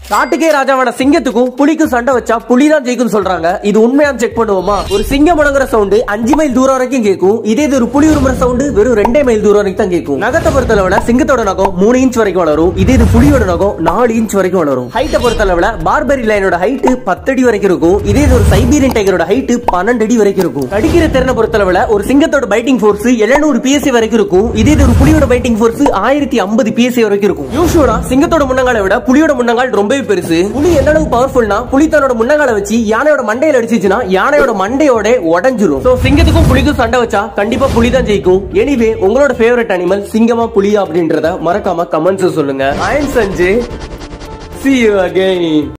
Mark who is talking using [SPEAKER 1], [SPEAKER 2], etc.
[SPEAKER 1] காட்டுக்கே ராஜாவான சிங்கத்துக்கும் புலிக்கும் சண்டை வச்சா புலி தான் ஜெயிக்கும் சொல்றாங்க இது உண்மையா செக் பண்ணுவோமா ஒரு சிங்கம் முடங்குற சவுண்ட் அஞ்சு மைல் தூரம் வரைக்கும் கேட்கும் இதே இது ஒரு புலி உருமுற சவுண்ட் வெறும் ரெண்டே மைல் தூரம் வரைக்கும் தான் கேட்கும் நகத்தை பொறுத்தளவுல சிங்கத்தோட நகம் மூணு இன்ச் வரைக்கும் வளரும் இதே இது புலியோட நகம் நாலு இன்ச் வரைக்கும் வளரும் ஹைட்டை பொறுத்தளவுல பார்பரி லைனோட ஹைட் பத்தடி வரைக்கும் இருக்கும் இதே இது ஒரு சைபீரியன் டைகரோட ஹைட் பன்னெண்டு அடி வரைக்கும் இருக்கும் கடிக்கிற திறனை பொறுத்தளவுல ஒரு சிங்கத்தோட பைட்டிங் ஃபோர்ஸ் 700 பிஎஸ்சி வரைக்கும் இருக்கும் இதே இது ஒரு புலியோட பைட்டிங் ஃபோர்ஸ் ஆயிரத்தி ஐம்பது பிஎஸ்சி வரைக்கும் இருக்கும் யூஸ்வலா சிங்கத்தோட முன்னங்காலை விட புலியோட முன்னங்கால் ரொம்பவே பெருசு புலி எந்த அளவுக்கு பவர்ஃபுல்னா புலி தன்னோட முன்னங்காலை வச்சு யானையோட மண்டையில அடிச்சுச்சுன்னா யானையோட மண்டையோட உடஞ்சிரும் சோ சிங்கத்துக்கும் புலிக்கும் சண்டை வச்சா கண்டிப்பா புலி தான் ஜெயிக்கும் எனிவே உங்களோட ஃபேவரட் அனிமல் சிங்கமா புலியா அப்படின்றத மறக்காம கமெண்ட்ஸ் சொல்லுங்க Ayan Sanju see you again